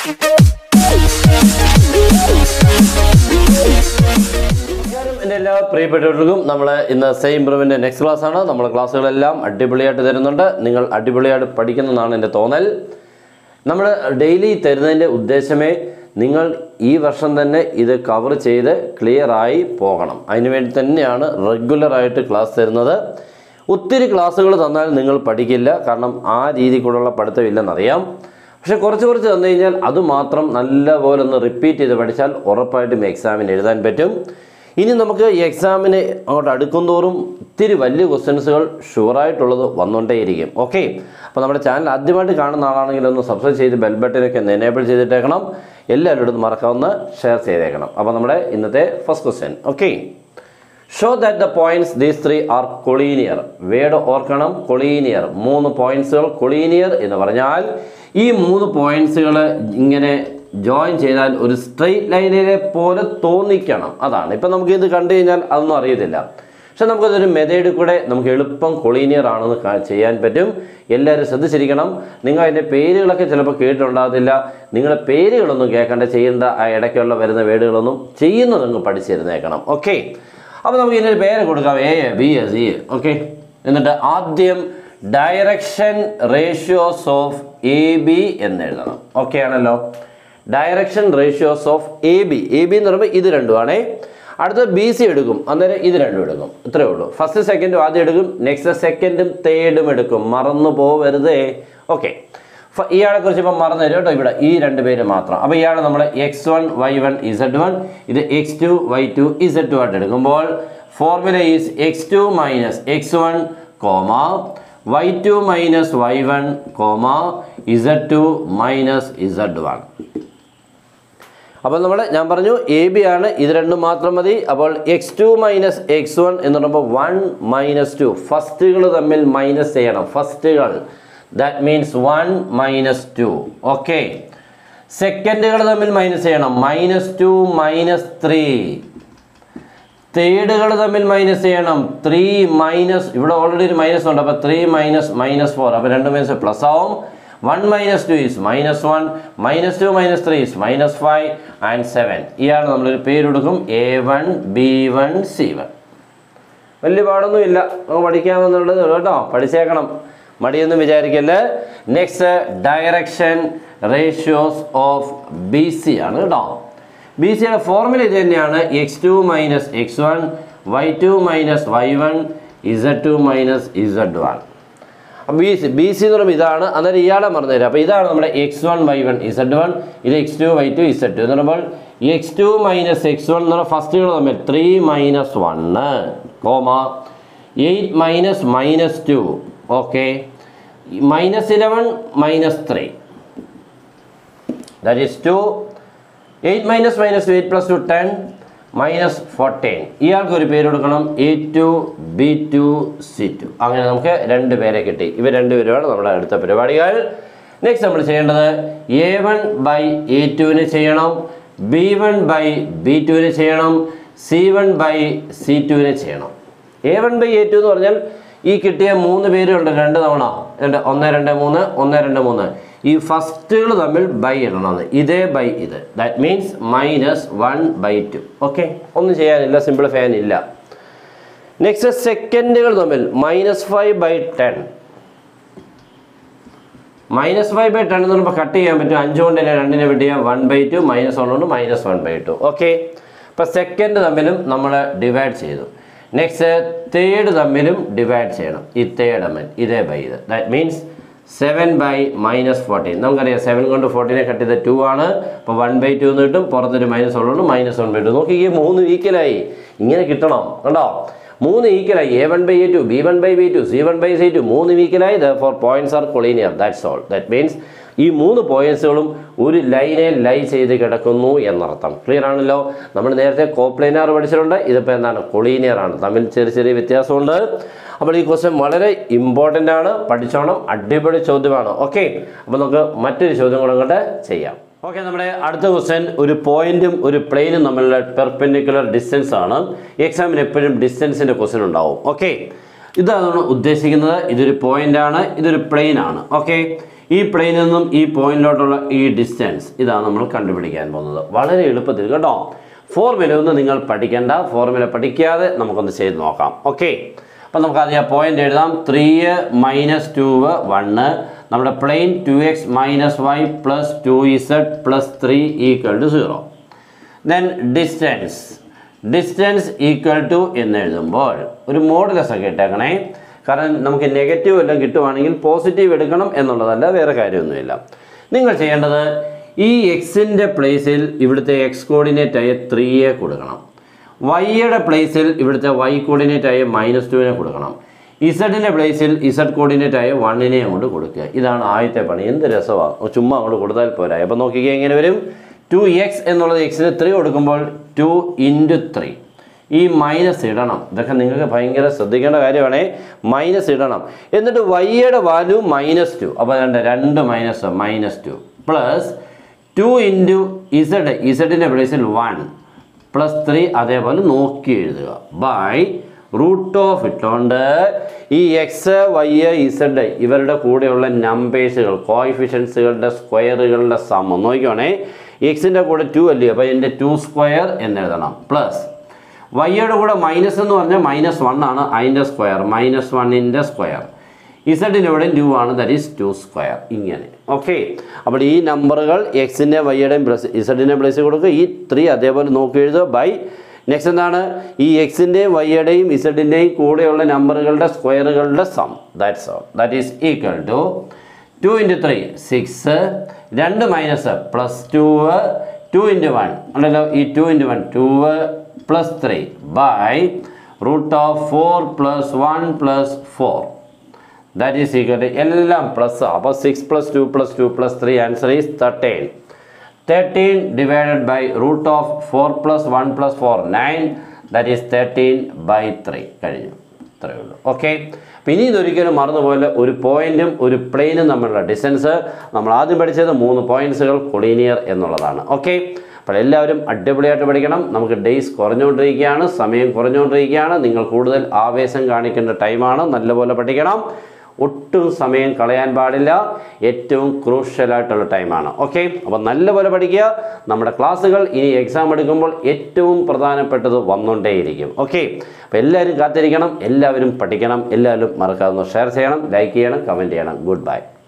നമസ്കാരം എൻ്റെ എല്ലാ പ്രിയപ്പെട്ടവർക്കും നമ്മൾ ഇന്ന് സെയിം ഇമ്പ്രൂവിൻ്റെ നെക്സ്റ്റ് ക്ലാസ് ആണ് നമ്മൾ ക്ലാസ്സുകളെല്ലാം അടിപൊളിയായിട്ട് തരുന്നുണ്ട് നിങ്ങൾ അടിപൊളിയായിട്ട് പഠിക്കുന്നതാണ് എൻ്റെ തോന്നൽ നമ്മൾ ഡെയിലി തരുന്നതിൻ്റെ ഉദ്ദേശമേ നിങ്ങൾ ഈ വർഷം തന്നെ ഇത് കവർ ചെയ്ത് ക്ലിയറായി പോകണം അതിനുവേണ്ടി തന്നെയാണ് റെഗുലറായിട്ട് ക്ലാസ് തരുന്നത് ഒത്തിരി ക്ലാസ്സുകൾ തന്നാൽ നിങ്ങൾ പഠിക്കില്ല കാരണം ആ രീതിക്കുള്ള പഠിത്തമില്ലെന്നറിയാം പക്ഷെ കുറച്ച് കുറച്ച് തന്നു കഴിഞ്ഞാൽ അത് മാത്രം നല്ലപോലെ ഒന്ന് റിപ്പീറ്റ് ചെയ്ത് പഠിച്ചാൽ ഉറപ്പായിട്ടും എക്സാമിന് എഴുതാൻ പറ്റും ഇനി നമുക്ക് ഈ എക്സാമിന് അങ്ങോട്ട് അടുക്കും തോറും ഇത്തിരി വലിയ ക്വസ്റ്റ്യൻസുകൾ ഷുവറായിട്ടുള്ളത് വന്നുകൊണ്ടേയിരിക്കും ഓക്കെ അപ്പോൾ നമ്മുടെ ചാനൽ ആദ്യമായിട്ട് കാണുന്ന ആളാണെങ്കിൽ ഒന്ന് സബ്സ്ക്രൈബ് ചെയ്ത് ബെൽ ബട്ടനൊക്കെ ഒന്ന് എനേബിൾ ചെയ്തിട്ടേക്കണം എല്ലാവരോടും മറക്കാവുന്ന ഷെയർ ചെയ്തേക്കണം അപ്പോൾ നമ്മുടെ ഇന്നത്തെ first question okay show that the points these three are collinear word ഓർക്കണം കൊളീനിയർ മൂന്ന് പോയിന്റ്സുകൾ കൊളീനിയർ എന്ന് പറഞ്ഞാൽ ഈ മൂന്ന് പോയിന്റ്സുകൾ ഇങ്ങനെ ജോയിൻ ചെയ്താൽ ഒരു സ്ട്രെയിറ്റ് ലൈനിനെ പോലെ തോന്നിക്കണം അതാണ് ഇപ്പം നമുക്ക് ഇത് കണ്ടു കഴിഞ്ഞാൽ അതൊന്നും അറിയത്തില്ല പക്ഷെ നമുക്കതൊരു മെത്തേഡ് കൂടെ നമുക്ക് എളുപ്പം കൊളീനിയർ ആണെന്ന് കാ- ചെയ്യാൻ പറ്റും എല്ലാവരും ശ്രദ്ധിച്ചിരിക്കണം നിങ്ങൾ അതിൻ്റെ പേരുകളൊക്കെ ചിലപ്പോൾ കേട്ടിട്ടുണ്ടാകത്തില്ല നിങ്ങളുടെ പേരുകളൊന്നും കേൾക്കേണ്ട ചെയ്യേണ്ട ആ ഇടയ്ക്കുള്ള വരുന്ന വേർഡുകളൊന്നും ചെയ്യുന്നത് അങ്ങ് പഠിച്ചിരുന്നേക്കണം ഓക്കെ അപ്പോൾ നമുക്ക് ഇതിൻ്റെ പേര് കൊടുക്കാം A B A C okay എന്നിട്ട് ആദ്യം direction ratios of A B എന്ന് എഴുതണം ഓക്കെ ആണല്ലോ direction ratios of A B A B എന്ന് പറയുമ്പോൾ ഇത് രണ്ടുമാണേ അടുത്ത ബി സി എടുക്കും അന്നേരം ഇത് രണ്ടും എടുക്കും ഇത്രയേ ഉള്ളൂ ഫസ്റ്റ് സെക്കൻഡും ആദ്യം എടുക്കും നെക്സ്റ്റ് സെക്കൻഡും തേർഡും എടുക്കും മറന്നു പോവരുതേ ഓക്കെ ഇയാളെ കുറിച്ച് ഇപ്പം മറന്നു തരും കേട്ടോ ഇവിടെ ഈ രണ്ട് പേര് മാത്രം അപ്പോൾ ഇയാൾ നമ്മൾ x one y one z one ഇത് x two y two z two ആയിട്ട് എടുക്കുമ്പോൾ formula is x two minus x one comma y two minus y one comma z two minus z one അപ്പോൾ നമ്മൾ ഞാൻ പറഞ്ഞു A B ആണ് ഇത് രണ്ടും മാത്രം മതി അപ്പോൾ x two minus x one എന്ന് പറയുമ്പോൾ വൺ മൈനസ് ടു ഫസ്റ്റുകൾ തമ്മിൽ മൈനസ് ചെയ്യണം ഫസ്റ്റുകൾ that means one minus two okay സെക്കൻഡുകൾ തമ്മിൽ മൈനസ് ചെയ്യണം മൈനസ് ടു മൈനസ് ത്രീ തേർഡുകൾ തമ്മിൽ മൈനസ് ചെയ്യണം ത്രീ മൈനസ് ഇവിടെ ഓൾറെഡി ഒരു മൈനസ് ഉണ്ട് അപ്പോൾ ത്രീ മൈനസ് മൈനസ് ഫോർ അപ്പോൾ രണ്ട് മൈനസ് പ്ലസ് ആവും one minus two is minus one minus two minus three is minus five and seven ഇയാണ് നമ്മളൊരു പേര് കൊടുക്കും A one B one C one വലിയ പാടൊന്നും ഇല്ല നമുക്ക് പഠിക്കാമെന്നുള്ളത് കേട്ടോ പഠിച്ചേക്കണം മടിയൊന്നും വിചാരിക്കല്ലേ next direction ratios of B C ആണ് കേട്ടോ ബി സിയുടെ ഫോർമുല ഇത് തന്നെയാണ് x two minus x one y two minus y one z two minus z one B C B C എന്ന് പറയുമ്പോൾ ഇതാണ് അന്നേരം ഇയാളെ മറന്നു തരാം അപ്പോൾ ഇതാണ് നമ്മുടെ x one y one z one ഇത് x two y two z two എന്ന് പറയുമ്പോൾ x two minus x one എന്ന് പറയുന്ന ഫസ്റ്റുകൾ തമ്മിൽ three minus one comma eight minus minus two okay minus eleven minus three that is two eight minus minus two eight plus two ten minus fourteen ഇയാൾക്ക് ഒരു പേര് കൊടുക്കണം A two B two C two അങ്ങനെ നമുക്ക് രണ്ട് പേരെ കിട്ടി ഇവർ രണ്ടുപേരുമാണ് നമ്മുടെ അടുത്ത പരിപാടികൾ നെക്സ്റ്റ് നമ്മൾ ചെയ്യേണ്ടത് എ വൺ ബൈ എ ടുവിന് ചെയ്യണം ബി വൺ ബൈ ബി ടുവിന് ചെയ്യണം സി വൺ ബൈ സി ടുവിന് ചെയ്യണം A one by A two എന്ന് പറഞ്ഞാൽ ഈ കിട്ടിയ മൂന്ന് പേരുണ്ട് രണ്ട് തവണ രണ്ട് ഒന്ന് രണ്ട് മൂന്ന് ഒന്ന് രണ്ട് മൂന്ന് ഈ ഫസ്റ്റുകൾ തമ്മിൽ ബൈ ഇടണം ഇതേ ബൈ ഇത് that means minus one by two okay ഒന്നും ചെയ്യാനില്ല സിമ്പിൾ ഫാൻ ഇല്ല നെക്സ്റ്റ് സെക്കൻഡുകൾ തമ്മിൽ minus five by ten minus five by ten എന്ന് പറയുമ്പോൾ കട്ട് ചെയ്യാൻ പറ്റും അഞ്ച് കൊണ്ട് തന്നെ രണ്ടിനെ വിട്ട് ചെയ്യാം one by two minus one കൊണ്ട് minus one by two okay അപ്പോൾ സെക്കൻഡ് തമ്മിലും നമ്മൾ ഡിവൈഡ് ചെയ്തു നെക്സ്റ്റ് തേർഡ് തമ്മിലും ഡിവൈഡ് ചെയ്യണം ഈ തേർഡ് അമ്മൻ ഇതേ ബൈ ഇത് that means seven by minus fourteen നമുക്കറിയാം സെവൻ കൊണ്ട് ഫോർട്ടീനെ കട്ട് ചെയ്ത് ടു ആണ് അപ്പോൾ വൺ ബൈ ടു എന്ന് കിട്ടും പുറത്തൊരു മൈനസ് ഉള്ളതുകൊണ്ട് മൈനസ് വൺ ബൈ ടു നോക്കി ഈ മൂന്ന് ഈക്വലായി ഇങ്ങനെ കിട്ടണം കണ്ടോ മൂന്ന് ഈക്വലായി A one by A two B one by B two C one by C two മൂന്ന് ഈക്വലായി the four points are collinear that's all that means ഈ മൂന്ന് പോയിന്റ്സുകളും ഒരു ലൈനെ ലൈ ചെയ്ത് കിടക്കുന്നു എന്നർത്ഥം ക്ലിയർ ആണല്ലോ നമ്മൾ നേരത്തെ കോപ്ലൈനാർ പഠിച്ചിട്ടുണ്ട് ഇതിപ്പോൾ എന്താണ് കൊളീനിയർ ആണ് തമ്മിൽ ചെറിയ ചെറിയ വ്യത്യാസമുണ്ട് അപ്പോൾ ഈ ക്വസ്റ്റ്യൻ വളരെ ഇമ്പോർട്ടൻ്റ് ആണ് പഠിച്ചോണം അടിപൊളി ചോദ്യമാണ് ഓക്കെ അപ്പോൾ നമുക്ക് മറ്റൊരു ചോദ്യം കൂടെ അങ്ങോട്ട് ചെയ്യാം ഓക്കെ നമ്മുടെ അടുത്ത ക്വസ്റ്റ്യൻ ഒരു പോയിന്റും ഒരു പ്ലെയിനും തമ്മിലുള്ള പെർപെൻഡിക്കുലർ ഡിസ്റ്റൻസ് ആണ് എക്സാമിന് എപ്പോഴും ഡിസ്റ്റൻസിൻ്റെ ക്വസ്റ്റ്യൻ ഉണ്ടാവും ഓക്കെ ഇതാണ് ഉദ്ദേശിക്കുന്നത് ഇതൊരു പോയിന്റ് ആണ് ഇതൊരു പ്ലെയിൻ ആണ് ഓക്കെ ഈ പ്ലെയിനിൽ നിന്നും ഈ പോയിന്റിലോട്ടുള്ള ഈ ഡിസ്റ്റൻസ് ഇതാണ് നമ്മൾ കണ്ടുപിടിക്കാൻ പോകുന്നത് വളരെ എളുപ്പത്തിൽ കേട്ടോ ഫോർമുല ഒന്നും നിങ്ങൾ പഠിക്കേണ്ട ഫോർമുല പഠിക്കാതെ നമുക്കൊന്ന് ചെയ്ത് നോക്കാം ഓക്കെ അപ്പം നമുക്ക് ആദ്യം പോയിന്റ് എഴുതാം ത്രീ മൈനസ് ടു വണ്ണ് നമ്മുടെ plane two x minus y plus two z plus three equal to zero then distance distance equal to എന്ന് എഴുതുമ്പോൾ ഒരു മോഡുലസ് ഒക്കെ ഇട്ടേക്കണേ കാരണം നമുക്ക് നെഗറ്റീവ് എല്ലാം കിട്ടുവാണെങ്കിൽ പോസിറ്റീവ് എടുക്കണം എന്നുള്ളതല്ല വേറെ കാര്യമൊന്നുമില്ല നിങ്ങൾ ചെയ്യേണ്ടത് ഈ എക്സിൻ്റെ പ്ലേസിൽ ഇവിടുത്തെ എക്സ് കോർഡിനേറ്റായ ത്രീയെ കൊടുക്കണം വൈയുടെ പ്ലേസിൽ ഇവിടുത്തെ വൈ കോർഡിനേറ്റായ മൈനസ് ടുവിനെ കൊടുക്കണം ഇസഡിൻ്റെ പ്ലേസിൽ ഇസഡ് കോർഡിനേറ്റായ വണ്ണിനെ അങ്ങോട്ട് കൊടുക്കുക ഇതാണ് ആദ്യത്തെ പണി എന്ത് രസമാണ് ചുമ്മാ അങ്ങോട്ട് കൊടുത്താൽ പോരാ അപ്പോൾ നോക്കിക്കുക എങ്ങനെ വരും ടു എക്സ് എന്നുള്ളത് എക്സിന് ത്രീ കൊടുക്കുമ്പോൾ ടു ഇൻറ്റു ത്രീ ഈ മൈനസ് ഇടണം ഇതൊക്കെ നിങ്ങൾക്ക് ഭയങ്കര ശ്രദ്ധിക്കേണ്ട കാര്യമാണേ മൈനസ് ഇടണം എന്നിട്ട് വൈയുടെ വാല്യൂ മൈനസ് ടു അപ്പോൾ രണ്ട് രണ്ട് minus minus two plus two into z ഇസഡിൻ്റെ പ്ലേസിൽ വൺ പ്ലസ് ത്രീ അതേപോലെ നോക്കി എഴുതുക ബൈ റൂട്ട് ഓഫ് ഇട്ടുകൊണ്ട് ഈ എക്സ് വൈ ഇസഡ് ഇവരുടെ കൂടെയുള്ള നമ്പേഴ്സുകൾ കോയിഫിഷ്യൻസുകളുടെ സ്ക്വയറുകളുടെ സമം നോക്കിക്കോണേ എക്സിൻ്റെ കൂടെ ടു അല്ലേ അപ്പോൾ എൻ്റെ ടു സ്ക്വയർ എന്നെഴുതണം പ്ലസ് വൈയുടെ കൂടെ മൈനസ് എന്ന് പറഞ്ഞാൽ മൈനസ് വൺ ആണ് അതിൻ്റെ സ്ക്വയർ മൈനസ് വണ്ണിൻ്റെ സ്ക്വയർ ഇസഡിന് ഇവിടെ ടു ആണ് ദറ്റ് ഈസ് ടു സ്ക്വയർ ഇങ്ങനെ ഓക്കെ അപ്പോൾ ഈ നമ്പറുകൾ എക്സിൻ്റെ വൈയുടെയും പ്ലസ് ഇസഡിൻ്റെ പ്ലസ് കൊടുക്കുക ഈ ത്രീ അതേപോലെ നോക്കി എഴുതുക ബൈ നെക്സ്റ്റ് എന്താണ് ഈ എക്സിൻ്റെയും വൈയുടെയും ഇസഡിൻ്റെയും കൂടെയുള്ള നമ്പറുകളുടെ സ്ക്വയറുകളുടെ sum that's all that is equal to two into three six രണ്ട് minus plus two two into one ഉണ്ടല്ലോ ഈ two into one two plus three by root of four plus one plus four that is equal to എല്ലാം plus അപ്പോൾ six plus two plus two plus three answer is thirteen thirteen divided by root of four plus one plus four nine that is thirteen by three കഴിഞ്ഞു ഇത്രയേ ഉള്ളൂ okay അപ്പോൾ ഇനി ഇതൊരിക്കലും മറന്നുപോലെ ഒരു പോയിന്റും ഒരു പ്ലെയിനും തമ്മിലുള്ള ഡിസ്റ്റൻസ് നമ്മൾ ആദ്യം പഠിച്ചത് മൂന്ന് പോയിന്റ്സുകൾ കൊളീനിയർ എന്നുള്ളതാണ് ഓക്കെ അപ്പോൾ എല്ലാവരും അടിപൊളിയായിട്ട് പഠിക്കണം നമുക്ക് ഡേയ്സ് കുറഞ്ഞുകൊണ്ടിരിക്കുകയാണ് സമയം കുറഞ്ഞുകൊണ്ടിരിക്കുകയാണ് നിങ്ങൾ കൂടുതൽ ആവേശം കാണിക്കേണ്ട ടൈമാണ് നല്ലപോലെ പഠിക്കണം ഒട്ടും സമയം കളയാൻ പാടില്ല ഏറ്റവും ക്രൂഷ്യലായിട്ടുള്ള ടൈമാണ് ഓക്കെ അപ്പോൾ നല്ലപോലെ പഠിക്കുക നമ്മുടെ ക്ലാസ്സുകൾ ഇനി എക്സാം എടുക്കുമ്പോൾ ഏറ്റവും പ്രധാനപ്പെട്ടത് വന്നുകൊണ്ടേയിരിക്കും ഓക്കെ അപ്പോൾ എല്ലാവരും കാത്തിരിക്കണം എല്ലാവരും പഠിക്കണം എല്ലാവരും മറക്കാതെ ഷെയർ ചെയ്യണം ലൈക്ക് ചെയ്യണം കമൻറ്റ് ചെയ്യണം ഗുഡ് ബൈ